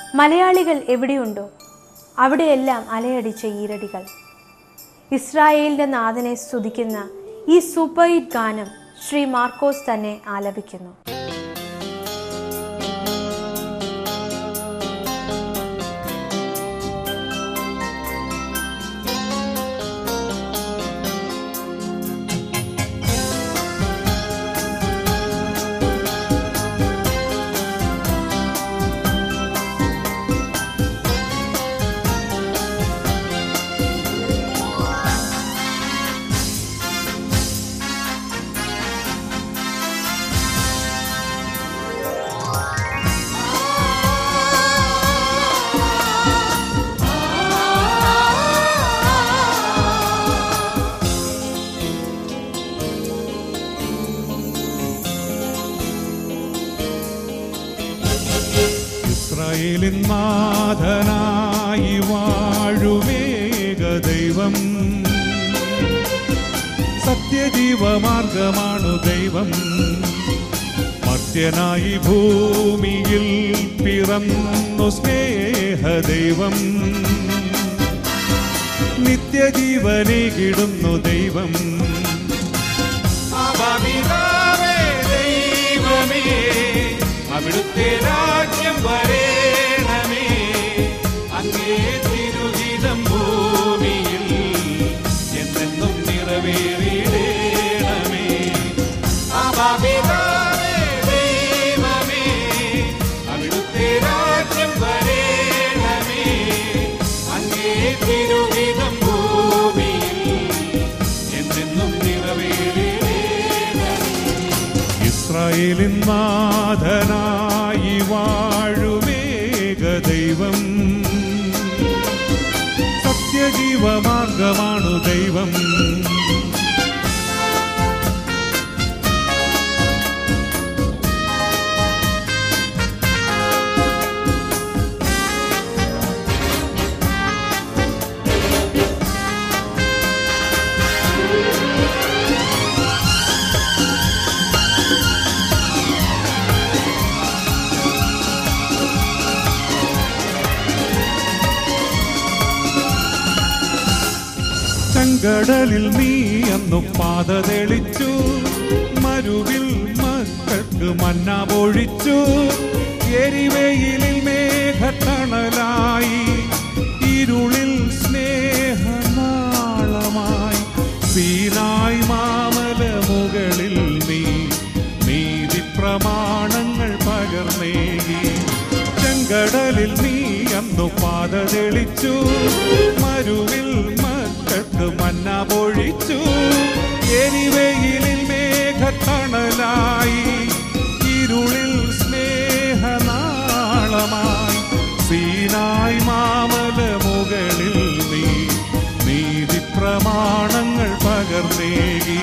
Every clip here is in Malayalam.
മലയാളികൾ എവിടെയുണ്ടോ അവിടെയെല്ലാം അലയടിച്ച ഈരടികൾ ഇസ്രായേലിന്റെ നാഥനെ സ്തുതിക്കുന്ന ഈ സൂപ്പർ ഹിറ്റ് ഗാനം ശ്രീ മാർക്കോസ് തന്നെ ആലപിക്കുന്നു ഇസ്രായേലിൻ നാഥനായി വാഴുവേക ദൈവം സത്യജീവമാർഗമാണു ദൈവം മർത്യനായി ഭൂമിയിൽ പിറന്നു സ്നേഹദൈവം നിത്യജീവനെ കിടുന്നു ദൈവം അപവിതാവേ ദൈവമേ അവിടുത്തെ രാജ്യം വരേണമേ അങ്ങേ തിരുഹിതം ഭൂമിയിൽ എന്നെന്നും നിറവേറിയിടേണമേ അപവിതാവേ ദൈവമേ അവിടുത്തെ രാജ്യം വരേണമേ അങ്ങേ തിരുഹിതം ഭൂമിയിൽ എന്നെന്നും നിറവേറിയിടേണമേ ഇസ്രായേലിൻ നാഥനായി വാഴുവേക ദൈവം സത്യജീവമാർഗമാണു ദൈവം ചെങ്കടലിൽ നീ അന്നു പാത തെളിച്ചു മരുവിൽ മക്കൾക്ക് മന്ന പൊഴിച്ചു എരിവെയിലിൽ മേഘത്തണലായി ഇരുളിൽ സ്നേഹനാളമായി സീനായി മാമല മുകളിൽ നീ നീതി പ്രമാണങ്ങൾ പകർന്നേകി ചെങ്കടലിൽ നീ അന്നു പാത തെളിച്ചു മരുവിൽ മക്കൾക്ക് മന്ന പൊഴിച്ചു എരിവെയിലിൽ മേഘത്തണലായി ഇരുളിൽ സ്നേഹനാളമായി സീനായി മാമല മുകളിൽ നീ നീതി പ്രമാണങ്ങൾ പകർന്നേകി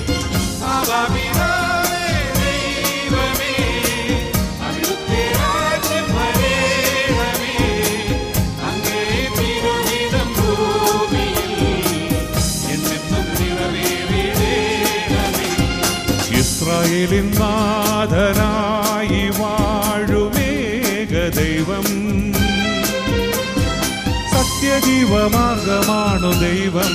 അപവിതാവേ ദൈവമേ, അവിടുത്തെ രാജ്യം വരേണമേ, അങ്ങേ തിരുഹിതം ഭൂമിയിൽ എന്നെന്നും നിറവേറിയിടേണമേ. ഇസ്രായേലിൻ നാഥനായി വാഴുമേക ദൈവം സത്യജീവമാർഗമാണു ദൈവം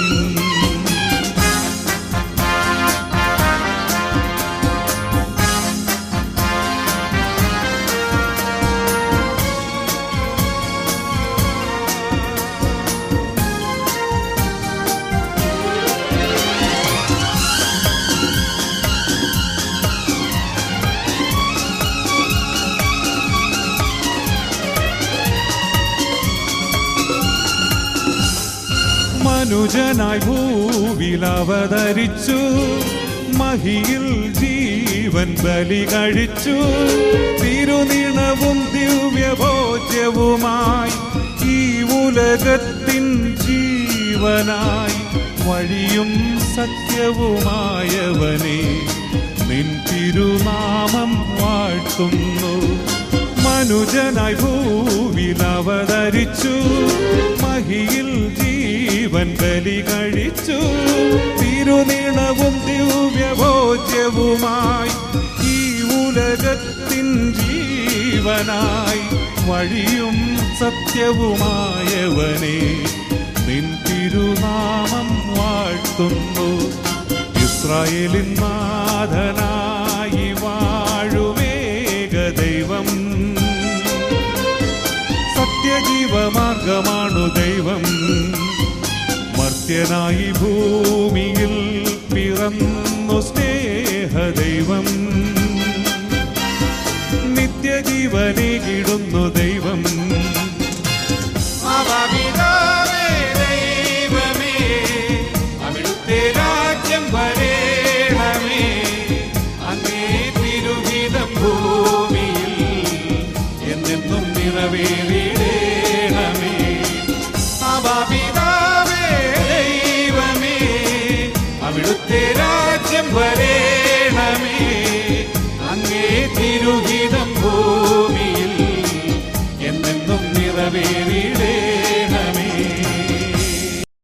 മനുജനായി ഭൂവിൽ അവതരിച്ചു മഹിയിൽ ജീവൻ ബലി കഴിച്ചു തിരുനിണവും ദിവ്യഭോജ്യവുമായി ഈ ഉലകത്തിൻ ജീവനായി വഴിയും സത്യവുമായവനെ നിൻ തിരുനാമം വാഴ്ത്തുന്നു മനുജനായി ഭൂവിൽ അവതരിച്ചു മഹിയിൽ ജീവൻ ബലി കഴിച്ചു തിരുനിണവും ദിവ്യഭോജ്യവുമായി ഈ ഉലകത്തിൻ ജീവ ജീവനായി വഴിയും സത്യവുമായവനെ നിൻ തിരുനാമം വാഴ്ത്തുന്നു ഇസ്രായേലിൻ നാഥനായി വാഴുമേക ദൈവം സത്യജീവമാർഗമാണു ദൈവം മർത്യനായി ഭൂമിയിൽ പിറന്നു സ്നേഹദൈവം നിത്യജീവനെ കിടുന്നു ദൈവം അവപിതാവേ ദൈവമേ, അവിടുത്തെ രാജ്യം വരേണമേ അങ്ങേ തിരുഹിതം ഭൂമിയിൽ എന്നെന്നും നിറവേറിടേണമേ അവപിതാവേ ദൈവമേ അവിടുത്തെ രാജ്യം വരേണമേ അങ്ങേ തിരുഹിതം ഭൂമിയിൽ എന്നെന്നും നിറവേറിടേണമേ